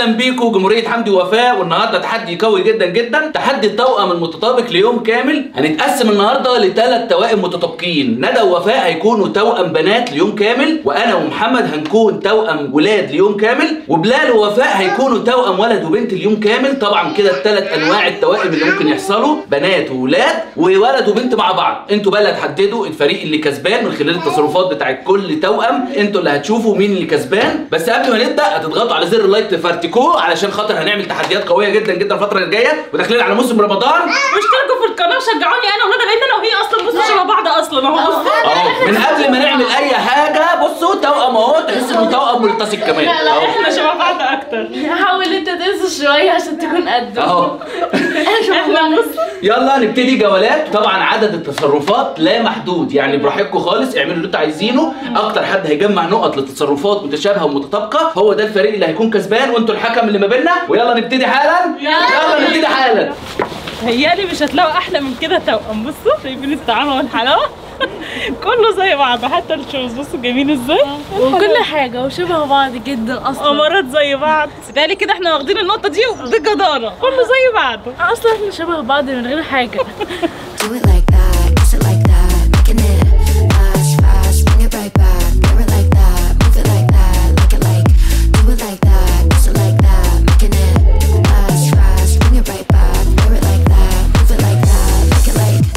بيكم جمهوريه حمدي ووفاء والنهارده تحدي قوي جدا جدا تحدي التوأم المتطابق ليوم كامل هنتقسم النهارده لثلاث توائم متطابقين ندى ووفاء هيكونوا توأم بنات ليوم كامل وانا ومحمد هنكون توأم ولاد ليوم كامل وبلال ووفاء هيكونوا توأم ولد وبنت ليوم كامل طبعا كده الثلاث انواع التوائم اللي ممكن يحصلوا بنات وولاد وولد وبنت مع بعض انتوا بقى اللي هتحددوا الفريق اللي كسبان من خلال التصرفات بتاعت كل توأم انتوا اللي هتشوفوا مين اللي كسبان بس قبل ما نبدا هتضغطوا على زر اللايك تفرتكوه علشان خاطر هنعمل تحديات قويه جدا جدا الفتره الجايه وداخلين على موسم رمضان واشتركوا في القناه وشجعوني انا وندى لان انا وهي اصلا بصوا شبه بعض اصلا اهو بصوا اهو من قبل ما نعمل اي حاجه بصوا توأم اهو تحس انه توأم ملتصق كمان اهو احنا شبه بعض اكتر حاول انت تنسى شويه عشان تكون قده اهو احنا بص يلا نبتدي جولات طبعا عدد التصرفات لا محدود يعني براحتكم خالص اعملوا اللي انتوا عايزينه اكتر حد هيجمع نقط لتصرفات متشابهه ومتطابقه هو ده الفريق اللي هيكون كسبان وانتوا الحكم اللي ما بيننا ويلا نبتدي حالا يلا نبتدي حالا هيالي مش هتلاقوا احلى من كده توأم بصوا شايفين الطعامه والحلاوه كله زي بعض حتى الشوز بصوا جايبين ازاي وكل حاجه وشبه بعض جدا اصلا امارات زي بعض بالتالي كده احنا واخدين النقطه دي بجداره كله زي بعضه اصلا احنا شبه بعض من غير حاجه Do it like that, kiss it like that, making it fast, fast, bring it right back. Do it like that, move it like that, like it like. Do it like that, kiss it like that, making it fast, fast, bring it right back. Do it like that, move it like that, like it like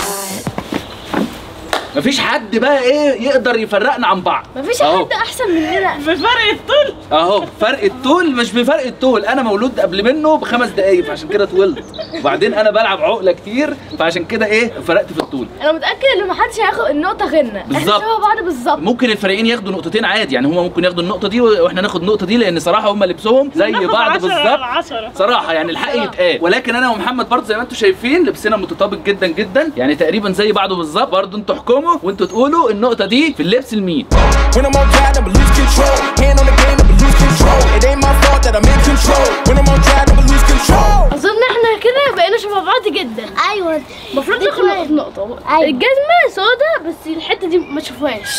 that. مفيش حد بقى ايه يقدر يفرقنا عن بعض مفيش أهو. حد احسن مننا بفرق الطول اهو فرق الطول مش بفرق الطول انا مولود قبل منه بخمس دقايق فعشان كده طولت وبعدين انا بلعب عقله كتير فعشان كده ايه فرقت في الطول انا متاكد ان محدش هياخد النقطه غيرنا احنا بالظبط. شبه بعض بالظبط ممكن الفريقين ياخدوا نقطتين عادي يعني هما ممكن ياخدوا النقطه دي واحنا ناخد النقطه دي لان صراحه هما لبسهم زي ناخد بعض عشرة على بالظبط عشرة. صراحه يعني الحق يتقال ولكن انا ومحمد برضه زي ما انتم شايفين لبسنا متطابق جدا جدا يعني تقريبا زي بعضه بالظبط برضه انتوا احكموا وانتوا تقولوا النقطه دي في اللبس لمين When I'm on drive, I'ma lose control. Hand on the game, I'ma lose control. It ain't my fault that I'm in control. When I'm on drive, I'ma lose control. اظن احنا كده بقينا شبه بعض جدا ايوه المفروض ناخد نقطه نقطه أيوة. الجزمه سودا بس الحته دي ما تشوفهاش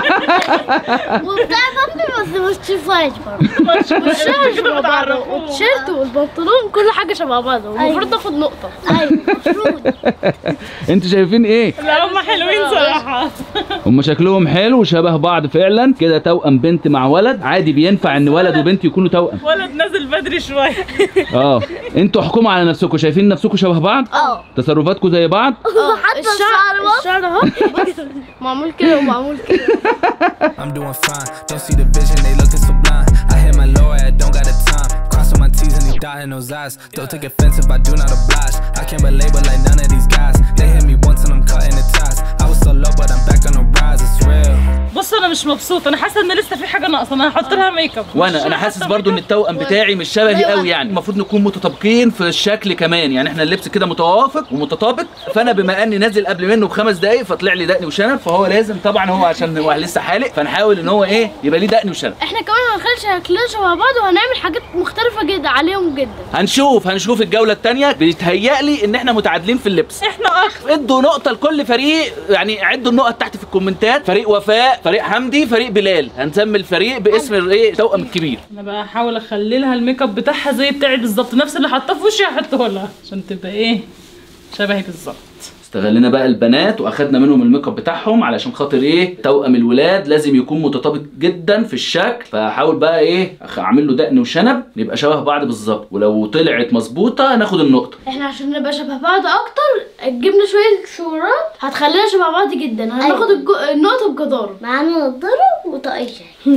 وبتاع بامبي بس مش تشوفهاش برضه والشعر شبه بعض بتعرفوه. والتيشيرت والبنطلون كل حاجه شبه بعض والمفروض ناخد نقطه ايوه المفروض انتوا شايفين ايه لا هم حلوين صراحه هم شكلهم حلو شبه بعض فعلا كده توأم بنت مع ولد عادي بينفع ان ولد وبنت يكونوا توأم ولد نازل بدري شويه اه انتوا احكموا على نفسكم شايفين نفسكم شبه بعض اه تصرفاتكم زي بعض حتى الشعر بص الشعر اهو بص معمول كده ومعمول كده I'm doing fine. Don't see the vision, they looking so blind. I hit my low, I don't got the time. Crossing my T's and he dotting those eyes. Don't take offense if I do not oblige. I can't relate, but like none of these guys. They hit me once and I'm cutting the ties. I was so low, but I'm back on the rise. It's real. بص انا مش مبسوطه انا حاسه ان لسه في حاجه ناقصه انا هحط لها ميك اب وانا انا حاسس برضو ان التوأم بتاعي مش شبهي قوي يعني المفروض نكون متطابقين في الشكل كمان يعني احنا اللبس كده متوافق ومتطابق فانا بما اني نازل قبل منه بخمس دقايق فطلع لي دقني وشنب فهو لازم طبعا هو عشان هو لسه حالق فنحاول ان هو ايه يبقى ليه دقني وشنب احنا كمان هنخلي شكلنا شبه بعض وهنعمل حاجات مختلفه جدا عليهم جدا هنشوف هنشوف الجوله الثانيه بيتهيألي ان احنا متعادلين في اللبس احنا اخر ادوا نقطة لكل فريق يعني عدوا النقط تحت في الكومنتات فريق وفاء فريق حمدي فريق بلال هنسمي الفريق باسم الايه التوأم الكبير انا بقى احاول اخلي لها الميك اب بتاعها زي بتاعي بالظبط نفس اللي حاطاه في وشي هحطه لها عشان تبقى ايه شبهي بالظبط استغلنا بقى البنات واخدنا منهم الميك اب بتاعهم علشان خاطر ايه توأم الولاد لازم يكون متطابق جدا في الشكل فهحاول بقى ايه أخ- اعمل له دقن وشنب نبقى شبه بعض بالظبط ولو طلعت مظبوطه ناخد النقطه احنا عشان نبقى شبه بعض اكتر جبنا شويه صورات هتخلينا شبه بعض جدا هناخد الجو... النقطه بجداره معانا نضاره وطاقية شاي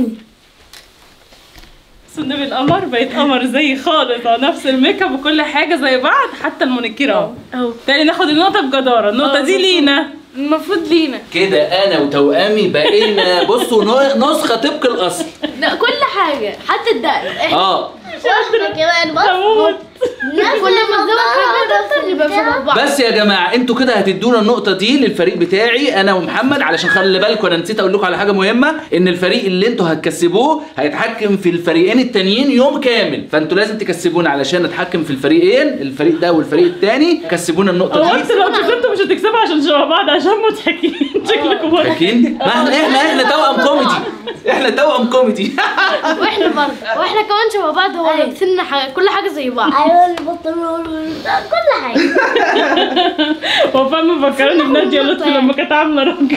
بس النبي القمر بقيت قمر زي خالص اه نفس الميك اب وكل حاجه زي بعض حتى المونيكير اهو اهو تاني ناخد النقطه بجداره النقطه اه، دي المفروض. لينا المفروض لينا كده انا وتوأمي بقينا بصوا نو- نسخه طبق الاصل لا كل حاجه حتى الدقن احنا اه واحنا كمان بص هموت كل ما نزود حاجات اكتر نبقى شبه بعض بس يا جماعه انتوا كده هتدونا النقطه دي للفريق بتاعي انا ومحمد علشان خلي بالكم انا نسيت اقول لكم على حاجه مهمه ان الفريق اللي انتوا هتكسبوه هيتحكم في الفريقين التانيين يوم كامل فانتوا لازم تكسبونا علشان نتحكم في الفريقين الفريق ده والفريق التاني كسبونا النقطه هو دي انتوا لو كسبتوا مش هتكسبوا عشان شبه بعض عشان مضحكين شكلكم مضحك فاكرين ما احنا احنا احنا توأم كوميدي احنا توأم كوميدي واحنا برضه واحنا كمان شبه بعض هو لابسين حاجة- كل حاجه زي بعض ايوه البنطلون كل حاجه هو فاهم فكرني بنادية لطفي لما كانت عاملة راجل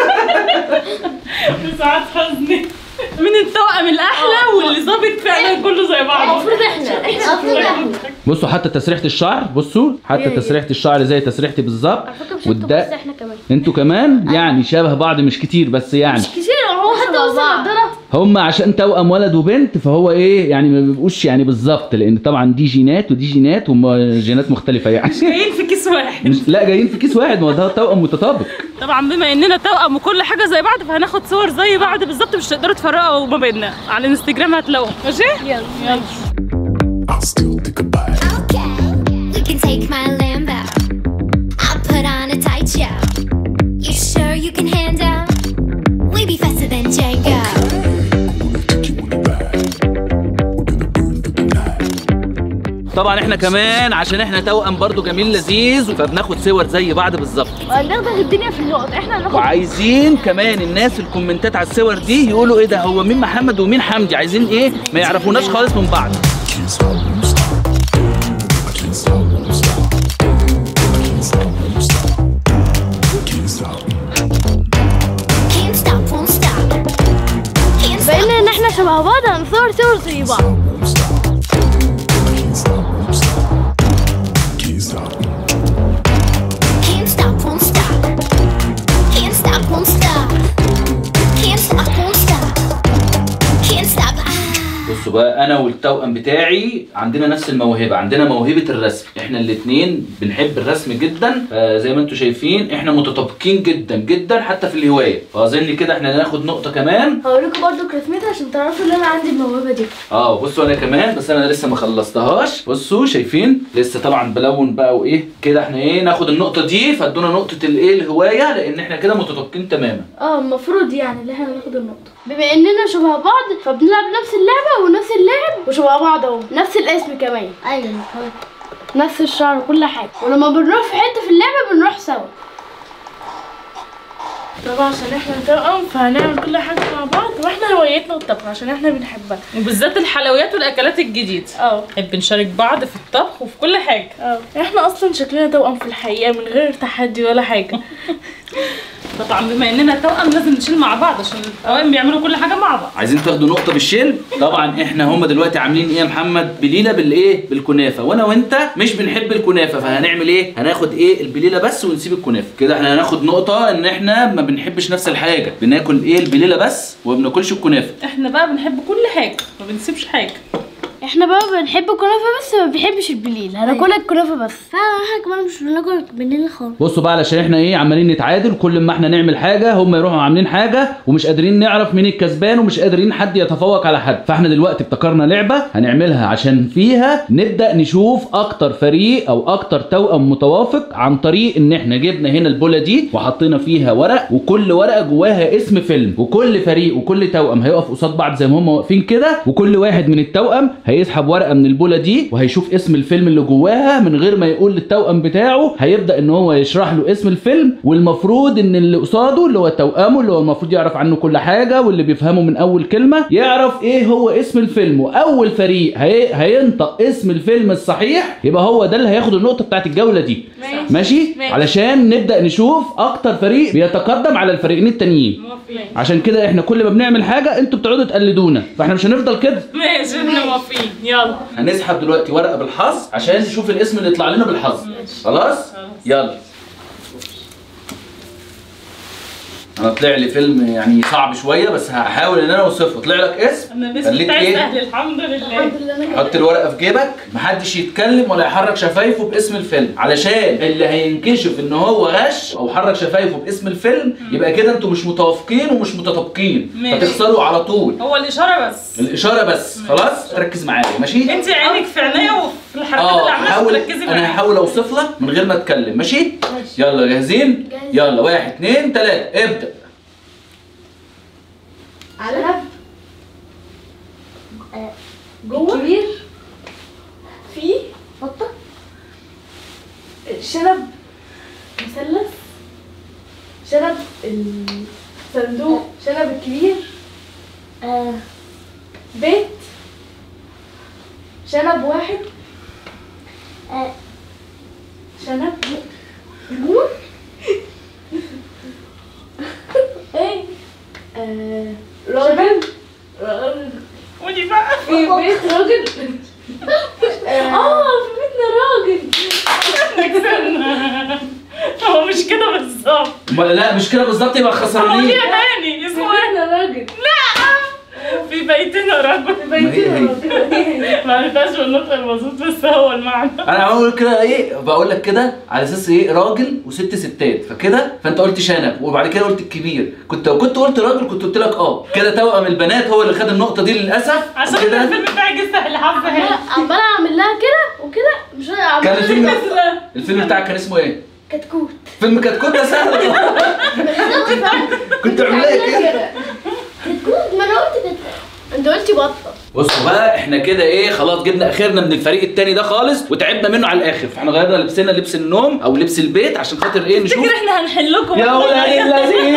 وساعات حزني من التوأم الأحلى واللي ظابط فعلا كله زي بعضه المفروض احنا احنا المفروض احنا بصوا حتى تسريحه الشعر بصوا حتى تسريحه الشعر زي تسريحتي بالظبط على فكره مش انتوا بس احنا كمان انتوا كمان يعني شبه بعض مش كتير بس يعني كتير هو حتى وصل الضرب هم عشان توأم ولد وبنت فهو ايه يعني ما بيبقوش يعني بالظبط لان طبعا دي جينات ودي جينات هم جينات مختلفه يعني جايين في كيس واحد مش لا جايين في كيس واحد ما هو ده توأم متطابق طبعا بما اننا توأم وكل حاجة زي بعض فهناخد صور زي بعض بالظبط مش تقدروا تفرقوا ما بيننا على الانستجرام هتلاقوهم ماشي؟ يلا يلا I'll still think about it. Okay, you can take my Lambo. I'll put on a tight show. You sure you can handle? We be faster than Django. Take you on a ride. We're gonna burn through the night. طبعا احنا كمان عشان احنا توأم برضو جميل لذيذ فبناخد صور زي بعض بالظبط هناخد الدنيا في النقط احنا هناخد وعايزين كمان الناس في الكومنتات على الصور دي يقولوا ايه ده هو مين محمد ومين حمدي عايزين ايه ما يعرفوناش خالص من بعض Can't stop, won't stop. I can't stop, won't stop. I can't stop, won't stop. Can't stop. Can't stop, won't stop. Can't stop. بقينا ان احنا شبه بعض هنصور صور زي بعض Won't stop. Can't stop, won't stop. Can't stop. Can't stop, won't stop. Can't stop, won't stop. Can't stop, won't stop. Can't stop. Ah. بصوا بقى انا والتوأم بتاعي عندنا نفس الموهبه عندنا موهبه الرسم احنا الاتنين بنحب الرسم جدا فزي ما انتم شايفين احنا متطابقين جدا جدا حتى في الهوايه فاظن كده احنا ناخد نقطه كمان هوريكم برضو رسمتي عشان تعرفوا ان انا عندي الموهبه دي اه بصوا انا كمان بس انا لسه ما خلصتهاش بصوا شايفين لسه طبعا بلون بقى وايه كده احنا ايه ناخد النقطه دي فادونا نقطه الايه الهوايه لان احنا كده متطابقين تماما اه المفروض يعني ان احنا ناخد النقطه بما اننا شبه بعض فبنلعب نفس اللعبه ونفس اللاعب وشبه بعض اهو نفس الاسم كمان ايوه نفس الشعر وكل حاجه ولما بنروح في حته في اللعبه بنروح سوا طبعا عشان احنا توأم فهنعمل كل حاجه مع بعض واحنا هوايتنا الطبخ عشان احنا بنحبها وبالذات الحلويات والأكلات الجديدة اه نحب نشارك بعض في الطبخ وفي كل حاجة اه احنا اصلا شكلنا توأم في الحقيقه من غير تحدي ولا حاجه طبعا بما اننا توأم لازم نشيل مع بعض عشان التوأم بيعملوا كل حاجة مع بعض عايزين تاخدوا نقطه بالشيل طبعا احنا هم دلوقتي عاملين ايه يا محمد بليله بالايه بالكنافه وانا وانت مش بنحب الكنافه فهنعمل ايه هناخد ايه البليله بس ونسيب الكنافه كده احنا هناخد نقطه ان احنا ما بنحبش نفس الحاجه بناكل ايه البليله بس وما بناكلش الكنافه احنا بقى بنحب كل حاجة ما بنسيبش حاجة احنا بقى بنحب الكنافه بس ما بنحبش البليل هناكلها الكنافه بس فعلا احنا كمان مش بناكل بالليل خالص بصوا بقى علشان احنا ايه عمالين نتعادل كل ما احنا نعمل حاجه هم يروحوا عاملين حاجه ومش قادرين نعرف مين الكسبان ومش قادرين حد يتفوق على حد فاحنا دلوقتي ابتكرنا لعبه هنعملها عشان فيها نبدا نشوف اكتر فريق او اكتر توأم متوافق عن طريق ان احنا جبنا هنا البوله دي وحطينا فيها ورق وكل ورقه جواها اسم فيلم وكل فريق وكل توأم هيقف قصاد بعض زي ما هم واقفين كده وكل واحد من التوأم هيسحب ورقه من البوله دي وهيشوف اسم الفيلم اللي جواها من غير ما يقول للتوأم بتاعه هيبدا ان هو يشرح له اسم الفيلم والمفروض ان اللي قصاده اللي هو توأمه اللي هو المفروض يعرف عنه كل حاجه واللي بيفهمه من اول كلمه يعرف ايه هو اسم الفيلم واول فريق هي... هينطق اسم الفيلم الصحيح يبقى هو ده اللي هياخد النقطه بتاعت الجوله دي ماشي. ماشي ماشي. علشان نبدا نشوف اكتر فريق بيتقدم على الفريقين التانيين موافقين عشان كده احنا كل ما بنعمل حاجه انتوا بتقعدوا تقلدونا فاحنا مش هنفضل كده ماشي احنا موافقين يلا هنسحب دلوقتي ورقه بالحظ عشان نشوف الاسم اللي يطلع لنا بالحظ خلاص يلا انا طلع لي فيلم يعني صعب شويه بس هحاول ان انا اوصفه طلع لك اسم انا الاسم خليك بتاعي ايه سهل الحمد لله حط الورقه في جيبك محدش يتكلم ولا يحرك شفايفه باسم الفيلم علشان اللي هينكشف ان هو غش او حرك شفايفه باسم الفيلم يبقى كده انتوا مش متوافقين ومش متطابقين ماشي. فتخسروا على طول هو الاشاره بس الاشاره بس خلاص ركز معايا ماشي انت عينك في عينيا وفي في الحركات اللي اه عمالة حاول تركزي انا معايا هحاول اوصف لك من غير ما اتكلم ماشي يلا جاهزين جاهزين. يلا واحد اتنين تلاته ابدا علب جوه كبير في بطة شنب مثلث شنب الصندوق شنب الكبير آه. بيت شنب واحد آه. شنب نور ايه آه، راجل راجل ودي بقى في بيت راجل اه في بيتنا راجل هو مش كده بالظبط ما- لا مش كده بالظبط يبقى هو خسرانين ليه تاني في اسمه ايه؟ بيتنا راجل في بيتنا رجل في بيتنا هي. راجل ما عرفتهاش بالنطق المظبوط بس هو المعنى انا بقول كده ايه بقول لك كده على اساس ايه راجل وست ستات فكده فانت قلت شنب وبعد كده قلت الكبير كنت لو كنت قلت راجل كنت قلت لك اه كده توأم البنات هو اللي خد النقطه دي للاسف عشان وكده الفيلم بتاعي جه الحظ هنا عمالة اعمل لها كده وكده مش انا كان عمالة الفيلم الفيلم بتاعك كان اسمه ايه؟ كتكوت فيلم كتكوت ده سهل كنت عامل لها كده كتكوت ما انا قلت كده انت قلتي بطة بصوا بقى احنا كده ايه خلاص جبنا اخرنا من الفريق التاني ده خالص وتعبنا منه على الاخر فاحنا غيرنا لبسنا لبس النوم او لبس البيت عشان خاطر ايه نشوف فكر احنا هنحلكم يا ولاد الذين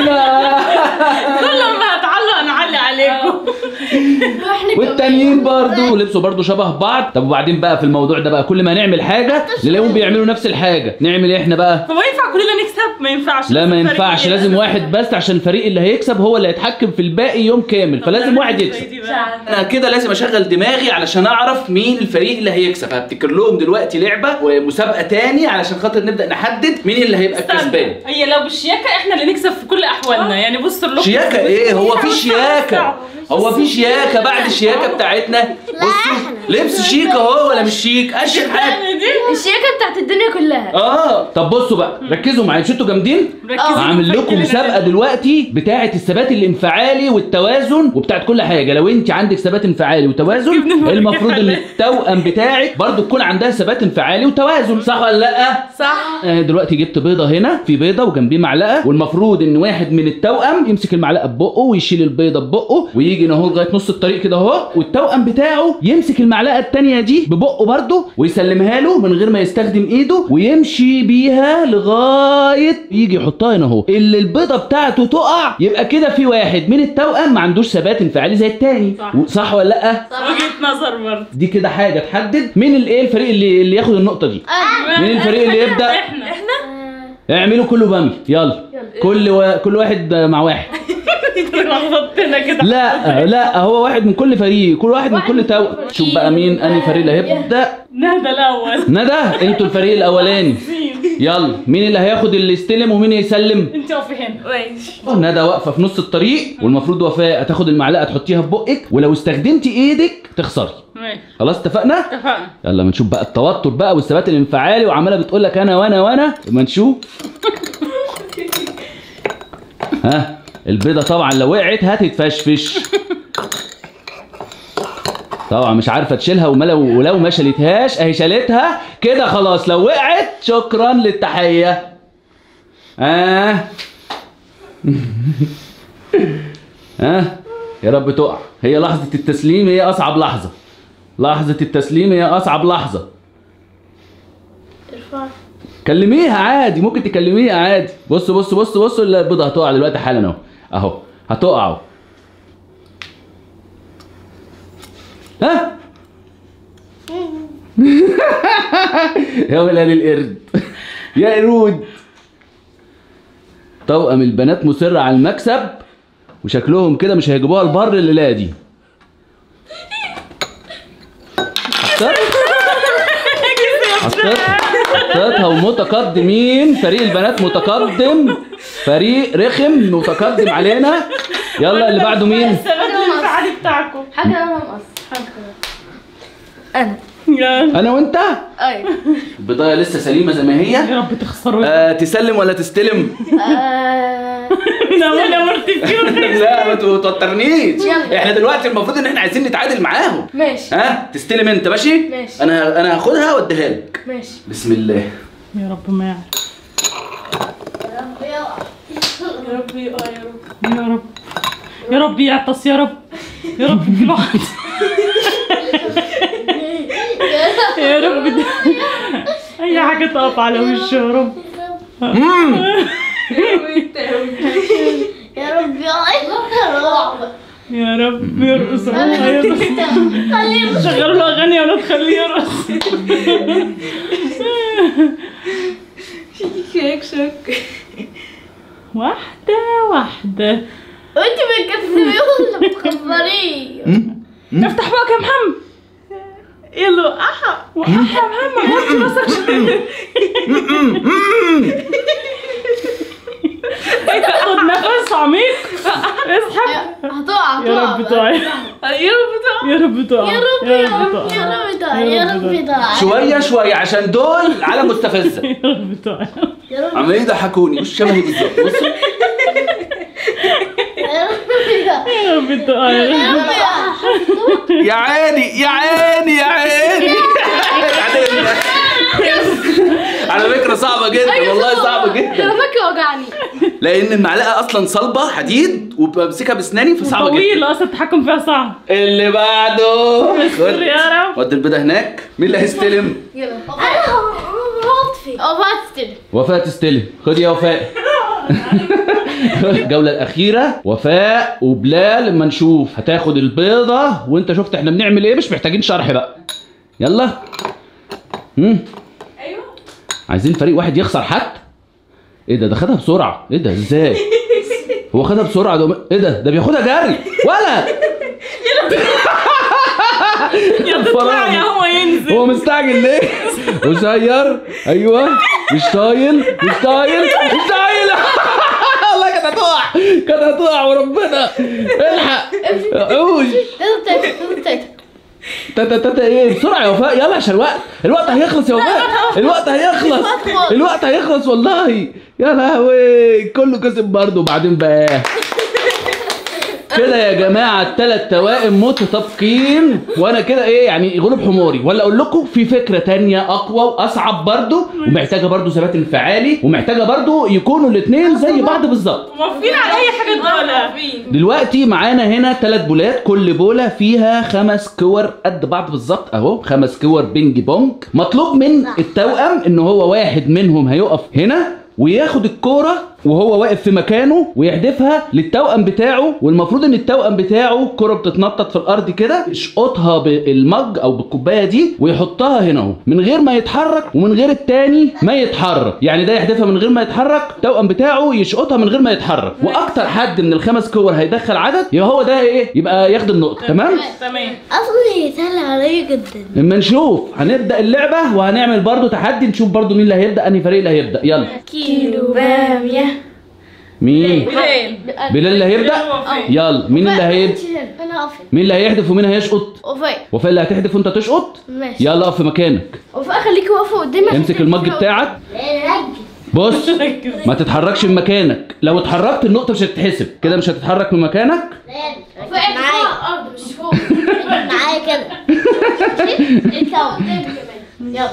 كل ما هتعلق نعلي عليكم واحنا والتانيين برضو لبسوا برضو شبه بعض طب وبعدين بقى في الموضوع ده بقى كل ما نعمل حاجه نلاقيهم بيعملوا نفس الحاجه نعمل ايه احنا بقى فما ينفع كلنا نكسب ما ينفعش لا ما لازم ينفعش فريقين. لازم واحد بس عشان الفريق اللي هيكسب هو اللي هيتحكم في الباقي يوم كامل فلازم واحد يكسب انا كده لازم اشغل دماغي علشان اعرف مين الفريق اللي هيكسب هبتكر لهم دلوقتي لعبه ومسابقه تاني علشان خاطر نبدا نحدد مين اللي هيبقى الكسبان هي لو بالشياكه احنا اللي نكسب في كل احوالنا يعني بص اللوك شياكه ايه هو في شياكه هو في شياكه بعد الشياكه بتاعتنا بصوا لبس شيك اهو ولا مش شيك اشيك حاجه يعني دي الشياكة بتاعت الدنيا كلها اه طب بصوا بقى ركزوا معايا مش انتوا جامدين مركزين هعمل لكم وفاكرين مسابقه إن- دلوقتي بتاعه الثبات الانفعالي والتوازن وبتاعه كل حاجه لو انت عندك ثبات انفعالي وتوازن المفروض ان التوأم بتاعك برضو تكون عندها ثبات انفعالي وتوازن صح ولا لا صح آه، دلوقتي جبت بيضه هنا في بيضه وجنبيه معلقه والمفروض ان واحد من التوأم يمسك المعلقه ببقه ويشيل البيضه ببقه ويجي هنا اهو لغايه نص الطريق كده اهو والتوأم بتاعه يمسك المعلقه التانيه دي ببقه برضه ويسلمها له من غير ما يستخدم ايده ويمشي بيها لغايه يجي يحطها هنا اهو اللي البيضه بتاعته تقع يبقى كده في واحد من التوأم ما عندوش ثبات انفعالي زي التاني صح. صح ولا لا وجهه نظر برضه دي كده حاجه تحدد مين الايه الفريق اللي اللي ياخد النقطه دي مين الفريق اللي يبدا احنا احنا اعملوا كله بامي يلا كل و... كل واحد مع واحد لخبطتنا كده لا لا هو واحد من كل فريق كل واحد من كل تو شوف بقى مين انهي فريق اللي هيبدا نهدى الاول ندى انتوا الفريق الاولاني يلا مين اللي هياخد اللي يستلم ومين يسلم انت اقفي هنا ماشي ندى واقفه في نص الطريق والمفروض وفاء هتاخد المعلقه تحطيها في بقك ولو استخدمتي ايدك تخسري ماشي خلاص اتفقنا اتفقنا يلا ما نشوف بقى التوتر بقى والثبات الانفعالي وعماله بتقول لك انا وانا وانا اما نشوف ها البيضه طبعا لو وقعت هتتفشفش طبعا مش عارفه تشيلها وما لو ولو ما شالتهاش اهي شالتها كده خلاص لو وقعت شكرا للتحيه اه ها يا رب تقع هي لحظه التسليم هي اصعب لحظه لحظه التسليم هي اصعب لحظه ارفع كلميها عادي ممكن تكلميها عادي بص بص بص بص البيضه هتقع دلوقتي حالا اهو اهو هتقع اهو ها يا ولاد القرد يا قرود توأم البنات مصرة على المكسب وشكلهم كده مش هيجيبوها البر الليلة دي حطيت حطيت حطيتها ومتقدمين فريق البنات متقدم فريق رخم متقدم علينا يلا اللي بعده مين الثبات الانفعالي بتاعكم حاجة انا مقص حاجة انا يلا انا وانت ايوه البضايه لسه سليمه زي ما هي يا رب تخسروا آه تسلم ولا تستلم آه، انا ولا مرتفعون لا ما توترنيش يلا. احنا دلوقتي المفروض ان احنا عايزين نتعادل معاهم ماشي ها تستلم انت ماشي ماشي. انا انا هاخدها واديها لك ماشي بسم الله يا رب ما يعرف يا رب يا رب يا رب يا رب يعطس يا رب يا رب كل واحد يا رب ده- اي حاجه تقف على وشه يا رب يا رب يا يا رب يرقص هو يرقص شغلوا له اغاني يا ولاد خليه يرقص شك شك واحده واحده وانت بتكتبي ولا بتخبريه افتح بقى يا محمد يلا احا واحا يا محمد وطي راسك خد نفس عميق اسحب هتقع يا رب هتقع تعي يا رب تعي يا رب تعي يا رب يا رب يا رب ده يا رب ده شويه شويه عشان دول على مستفزه يا رب تعي يا رب عمالين يضحكوني مش شبهي بالظبط بصوا يا رب ده يا رب تعي يا رب يا يا عيني يا عيني يا عيني على فكره صعبه جدا والله صعبه انا جدا فاكر وجعني لان المعلقه اصلا صلبه حديد وبمسكها بسناني فصعبه جدا طويل اصلا التحكم فيها صعب اللي بعده استر يا رب ودي البيضه هناك مين اللي هيستلم يلا انا هطفي اه هتستلم وفاء تستلم خد يا وفاء الجولة الأخيرة وفاء وبلال اما نشوف هتاخد البيضة وأنت شفت احنا بنعمل إيه مش محتاجين شرح بقى يلا هم ايوه عايزين فريق واحد يخسر حتى إيه ده ده خدها بسرعة إيه ده إزاي هو خدها بسرعة ده إيه ده ده بياخدها جري ولا يا تطلع يا هو ينزل هو مستعجل ليه؟ قصير ايوه مش طايل مش طايل مش طايل والله كانت هتقع كانت هتقع وربنا الحق عوج لازم تاكل لازم تاكل تاتا تاتا ايه بسرعه يا وفاء يلا عشان الوقت الوقت هيخلص يا وفاء الوقت هيخلص الوقت هيخلص والله يا لهوي كله كسب برضه وبعدين بقى كده يا جماعه الثلاث توائم متطابقين وانا كده ايه يعني غلب حماري ولا اقول لكم في فكره تانية اقوى واصعب برضو ومحتاجه برضو ثبات انفعالي ومحتاجه برضو يكونوا الاثنين زي بعض بالظبط موافقين على اي حاجه تقولها دلوقتي معانا هنا ثلاث بولات كل بوله فيها خمس كور قد بعض بالظبط اهو خمس كور بينج بونج مطلوب من التوأم ان هو واحد منهم هيقف هنا وياخد الكوره وهو واقف في مكانه ويحدفها للتوأم بتاعه والمفروض ان التوأم بتاعه الكوره بتتنطط في الارض كده يشقطها بالمج او بالكوبايه دي ويحطها هنا اهو من غير ما يتحرك ومن غير التاني ما يتحرك يعني ده يحدفها من غير ما يتحرك التوأم بتاعه يشقطها من غير ما يتحرك واكتر حد من الخمس كور هيدخل عدد يبقى هو ده ايه يبقى ياخد النقطه تمام تمام اصلا سهل عليا جدا لما نشوف هنبدا اللعبه وهنعمل برضو تحدي نشوف برضو مين اللي هيبدا انهي فريق اللي هيبدا يلا كيلو بامية مين بلال بلال اللي هيبدا يلا مين اللي هيبدا انا اقف مين اللي هيحدف ومين هيشقط وفاء وفاء اللي هتحدف وانت تشقط ماشي يلا اقف في مكانك وفاء خليكي واقفه قدامي امسك المج بتاعك بص ما تتحركش من مكانك لو اتحركت النقطه مش هتتحسب كده مش هتتحرك من مكانك وفاء معايا الارض مش فوق معايا كده انت قدامي كمان يلا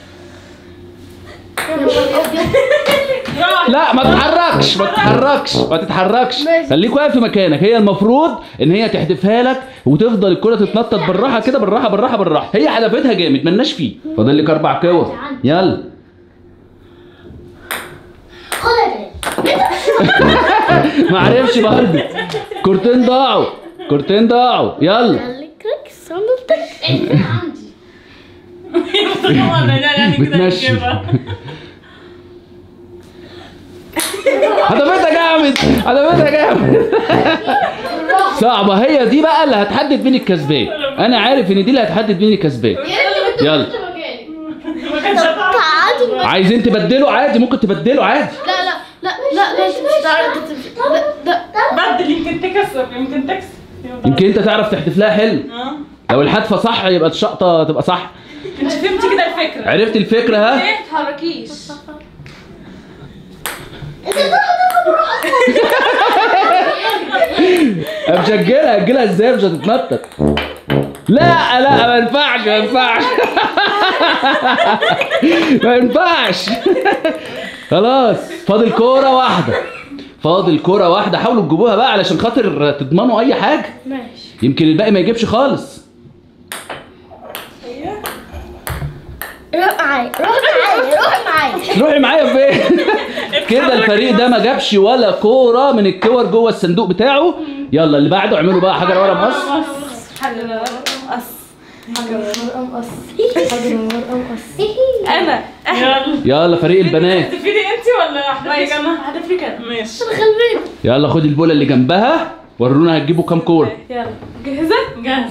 لا ما تتحركش ما تتحركش ما تتحركش ماشي. خليك واقف في مكانك هي المفروض ان هي تحدفها لك وتفضل الكره تتنطط بالراحه كده بالراحه بالراحه بالراحه هي حدفتها جامد ملناش فيه فاضل لك اربع كور يلا خدها ما عرفش برضه كورتين ضاعوا كورتين ضاعوا يلا خليك ركز صمتك انت عندي بتمشي حدفتها جامد حدفتها جامد صعبة هي دي بقى اللي هتحدد مين الكسبان انا عارف ان دي اللي هتحدد مين الكسبان يلا تعادل عايزين تبدلوا عادي ممكن تبدلوا عادي لا لا لا لا لا انت مش هتعرف انت مش- لا لا بدل يمكن تكسب يمكن تكسب يمكن انت تعرف تحدف لها حلو اه لو الحدفة صح يبقى الشقطة تبقى صح انت فهمتي كده الفكره عرفت الفكره ها ايه تحركيش مش هتجيلها هتجيلها ازاي مش هتتنطط لا لا ما ينفعش ما ينفعش ما ينفعش خلاص فاضل كوره واحده فاضل كوره واحده حاولوا تجيبوها بقى علشان خاطر تضمنوا اي حاجه ماشي يمكن الباقي ما يجيبش خالص روح معايا روح معايا روح معايا روحي معايا فين كده الفريق ده ما جابش ولا كوره من الكور جوه الصندوق بتاعه يلا اللي بعده اعملوا بقى حجر ورا مقص حاجه مقص مرقم قص حاجة مرقم قص انا يلا يلا فريق البنات تفيدي انت ولا هحدفك انا هحدفك انا ماشي يلا خد البوله اللي جنبها ورونا هتجيبوا كام كوره يلا جاهزه جاهز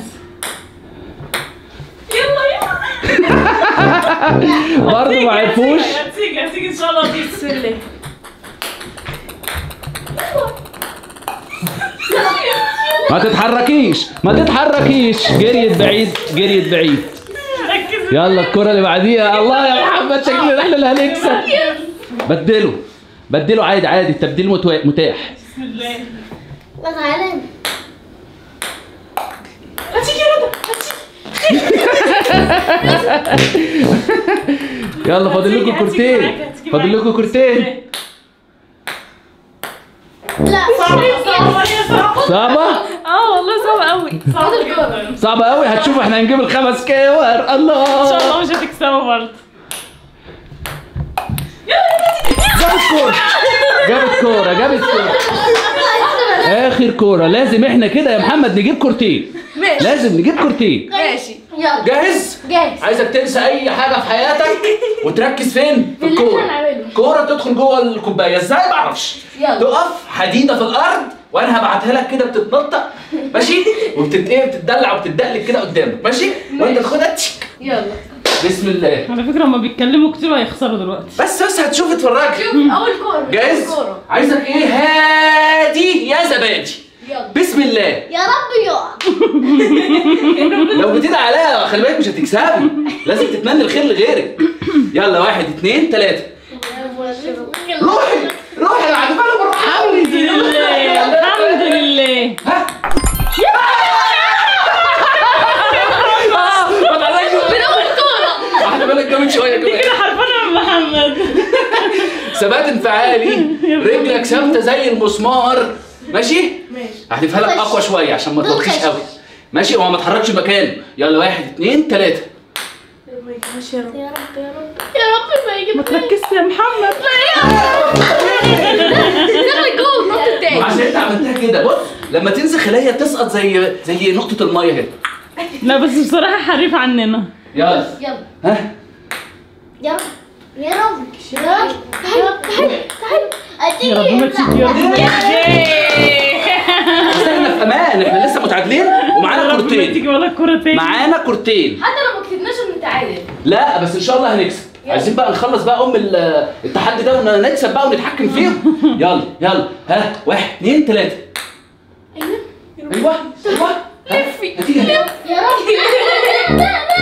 يلا يلا برضه ما عرفوش هتيجي هتيجي ان شاء الله دي بسم الله ما تتحركيش ما تتحركيش جريت بعيد جريت بعيد ركز يلا الكرة اللي بعديها الله يا محمد شكلنا احنا اللي هنكسب بدله بدله عادي عادي التبديل متوا- متاح بسم الله لا تعالى هتيجي يا رضا يلا فاضل لكم هتيجي- كورتين هتيجي معاك، هتيجي فاضل معاك. لكم كورتين لا صعبة صعبة هي صعبة صعبة اه والله صعبة قوي صعبة جدا صعبة قوي هتشوفوا احنا هنجيب الخمس كور ان شاء الله الله مش هتكسبوا برضه جابت كورة جابت كورة جابت كورة اخر كورة لازم احنا كده يا محمد نجيب كورتين ماشي لازم نجيب كورتين ماشي يلا جاهز؟ جاهز عايزك تنسى اي حاجه في حياتك وتركز فين في اللي الكوره احنا نعمله. كوره تدخل جوه الكوبايه ازاي ما اعرفش يلا. تقف حديده في الارض وانا هبعتها لك كده بتتنطق ماشي وبتت ايه بتدلع وبتدقلك كده قدامك ماشي وانت تاخدها تشيك يلا بسم الله على فكرة هما بيتكلموا كتير هيخسروا دلوقتي بس بس هتشوف اتفرجي اول كورة جاهز أول كورة عايزك ايه هادي يا زبادي يلا بسم الله يا رب يقع لو بتدعي عليها خلي بالك مش هتكسبي لازم تتمنى الخير لغيرك يلا واحد اتنين تلاته روحي روحي انا عجباني بالراحه قوي الحمد لله الحمد لله ها آه، ما تعلقش واحدة بالك جامد شوية كده كمان حرفانة من محمد ثبات انفعالي رجلك ثابتة زي المسمار ماشي؟ ماشي هحذفها لك أقوى شوية عشان ما تبطيش خش. قوي ماشي هو ما اتحركش مكانه يلا واحد اتنين تلاتة يا رب يا رب يا رب ما يجيب ما تركزش يا محمد دخل جوه النط التاني عشان انت عملتها كده بص لما تنزل خلايا تسقط زي زي نقطة المية كده لا بس بصراحة حريف عننا يلا يلا ها يا رب يا رب يا رب تعالى تعالى تعالى يا رب ما تشيك يا رب ما تشيك بس احنا في امان احنا لسه متعادلين ومعانا يا رب ما تيجي كورتين ولا كورة تاني معانا كورتين حتى لو ما كسبناش بنتعادل لا بس ان شاء الله هنكسب عايزين بقى نخلص بقى ام ال- التحدي ده ونكسب بقى ونتحكم فيهم يلا يلا ها واحد اتنين تلاته ايوه ايوه ها، هتيجي هنا. يا رب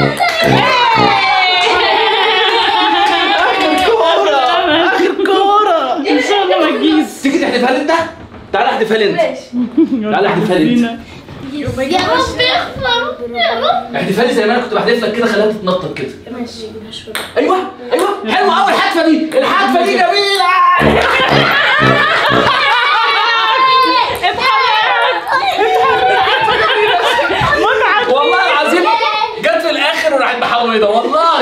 اخر كوره اخر كوره ان شاء الله ما تجيش تيجي تحدفها لي انت تعالى احدفها لي انت تعالى احدفها لي انت يا رب يخسر يا رب احدفها لي زي ما انا كنت بحدف لك كده خليها تتنطط كده ماشي ايوه ايوه حلوه قوي الحدفه دي الحدفه دي جميله والله العظيم جت في الاخر وراحت محوده والله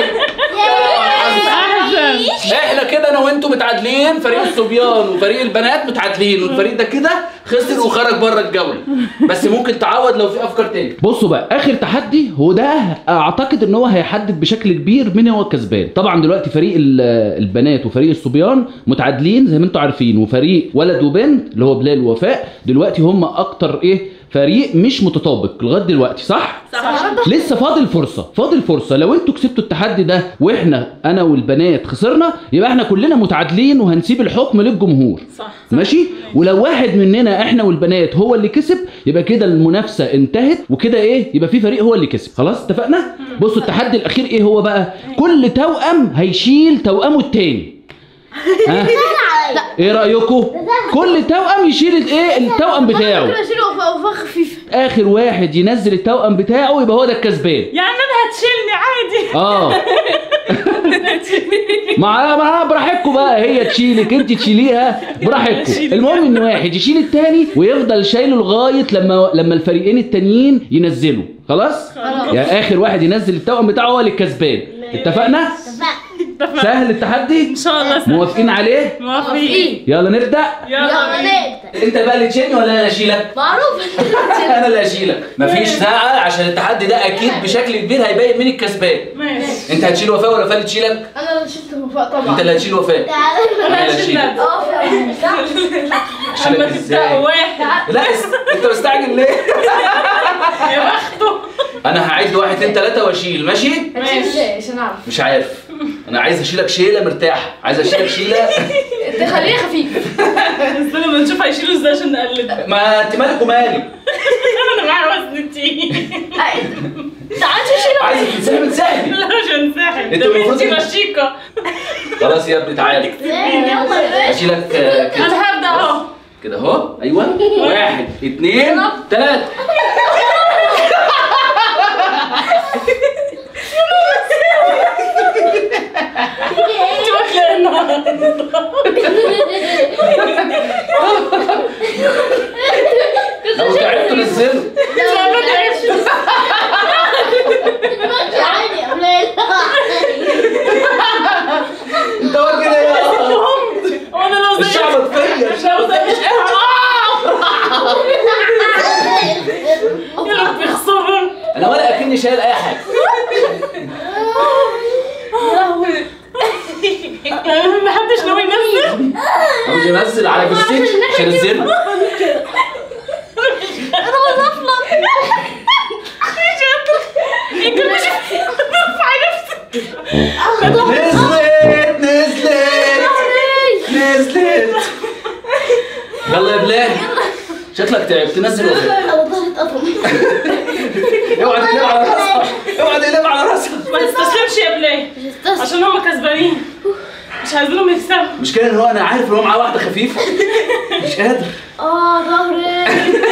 احسن احنا كده انا وانتوا متعادلين فريق الصبيان وفريق البنات متعادلين والفريق ده كده خسر وخرج بره الجوله بس ممكن تعوض لو في افكار تاني بصوا بقى اخر تحدي هو ده اعتقد ان هو هيحدد بشكل كبير مين هو الكسبان طبعا دلوقتي فريق ال- البنات وفريق الصبيان متعادلين زي ما انتوا عارفين وفريق ولد وبنت اللي هو بلال ووفاء دلوقتي هم اكتر ايه فريق مش متطابق لغايه دلوقتي صح صح لسه فاضل فرصه فاضل فرصه لو انتوا كسبتوا التحدي ده واحنا انا والبنات خسرنا يبقى احنا كلنا متعادلين وهنسيب الحكم للجمهور صح ماشي ولو واحد مننا احنا والبنات هو اللي كسب يبقى كده المنافسه انتهت وكده ايه يبقى في فريق هو اللي كسب خلاص اتفقنا بصوا التحدي الاخير ايه هو بقى كل توأم هيشيل توأمه التاني ها ايه رايكم كل توأم يشيل الايه التوأم بتاعه ممكن اشيله وفاء وفاء خفيفه اخر واحد ينزل التوأم بتاعه يبقى هو ده الكسبان يعني انا هتشيلني عادي اه مع مع براحتكم بقى هي تشيلك انت تشيليها براحتكم أشيلك. المهم ان واحد يشيل التاني ويفضل شايله لغايه لما لما الفريقين التانيين ينزلوا خلاص يعني اخر واحد ينزل التوأم بتاعه هو اللي الكسبان اتفقنا اتفقنا سهل التحدي ان شاء الله سهل. موافقين عليه موافقين يلا نبدا يلا يلا نبدا انت بقى اللي تشيلني ولا انا اللي اشيلك معروف انا اللي اشيلك مفيش ساعه عشان التحدي ده اكيد بشكل كبير هيبين مين الكسبان ماشي انت هتشيل وفاء ولا وفاء اللي تشيلك انا اللي شلت وفاء طبعا انت اللي هتشيل وفاء انا اللي هشيلك اه فعلا. اشيلك اما ازاي تبدأ واحد لا اس... انت مستعجل ليه يا بخته انا هعد واحد اتنين تلاته واشيل ماشي ماشي ازاي عشان اعرف مش عارف انا عايز اشيلك شيله مرتاحه عايز اشيلك شيله تخليه خفيف استنى ما نشوف هيشيلوا ازاي عشان نقلد ما انت مالك ومالي انا معايا وزن تقيل تعال تشيله عايز تنسحب انسحبي لا مش هنسحب انت ده المفروض بنتي ان- رشيقة خلاص يا ابني تعالى يلا اشيلك آه، كده انا هبدأ اهو كده اهو ايوه واحد اتنين تلاته انت واكلة النهارده لو تعبت نزله انا تعبت عادي يا ولاد انت واكل ايه وانا لو زي الشعب فيا لو زي مش يا رب يخسرون انا ولا اكني شايل اي حاجه ما حدش ناوي ينزل عاوز ينزل على بستيج مش هنزله يمكن مش ارفع نفسك نزلت نزلت نزلت يلا يا بلال شكلك تعبت نزل وفاء انا ظهري اتقطم اوعى تقلب على راسها اوعى تقلب على راسها ما تستسلمش يا بلاي عشان هم كسبانين مش عايزينهم يكسبوا مش كده ان هو انا عارف ان هو معاه واحده خفيفه مش قادر اه ظهري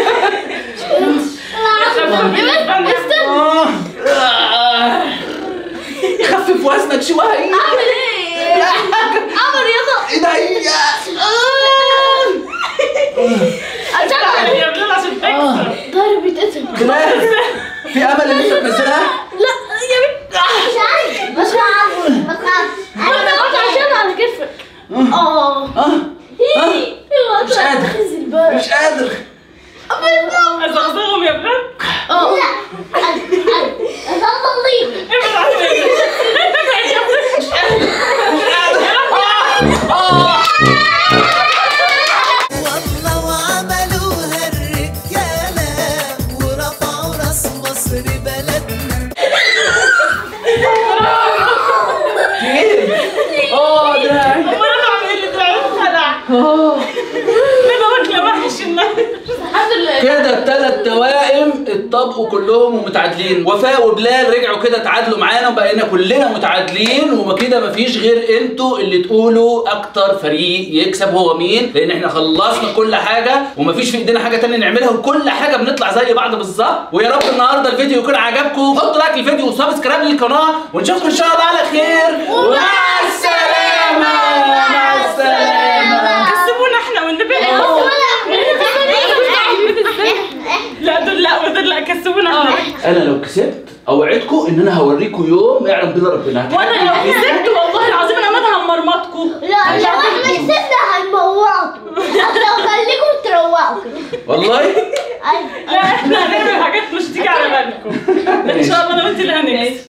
آه. آه. خفف وزنك شويه اعمل ايه؟ اعمل رياضه ايديا اشغل يا بلال عشان تكسب ظهري بيتقسم بلال في امل ان انت تنزلها لا يا بنت مش عارف مش عارف ما تخافش انا قلت عشان على كتفك اه اه ايوه مش قادر. انزل بقى مش قادر ازغزغهم يا بلال اه انا ضليت ابعد عني والله وعملوها الرجالة ورفعوا راس مصر بلدنا في ايه؟ اه دراعي امال انا اعمل ايه اللي طلع خلع انا واكله وحش النهارده الحمد لله كده الثلاث توائم اتطبقوا كلهم ومتعادلين وفاء وبلال رجعوا كده تعادلوا معانا وبقينا كلنا متعادلين وكده مفيش غير انتوا اللي تقولوا اكتر فريق يكسب هو مين لان احنا خلصنا كل حاجه ومفيش في ايدينا حاجه تانية نعملها وكل حاجه بنطلع زي بعض بالظبط ويا رب النهارده الفيديو يكون عجبكم حطوا لايك للفيديو وسبسكرايب للقناه ونشوفكم ان شاء الله على خير ومع السلامه مع السلامه كسبونا احنا والنبي لا دول لا ودول لا كسبونا احنا انا لو كسبت اوعدكم ان انا هوريكم يوم يعلم بنا ربنا وانا لو كسبت والله العظيم انا مدى همرمطكم لا لو احنا كسبنا هنموعكم لو خليكم تروقوا كده والله أيوة. لا احنا هنعمل حاجات مش تيجي على بالكم ان شاء الله انا وانت اللي هنكسب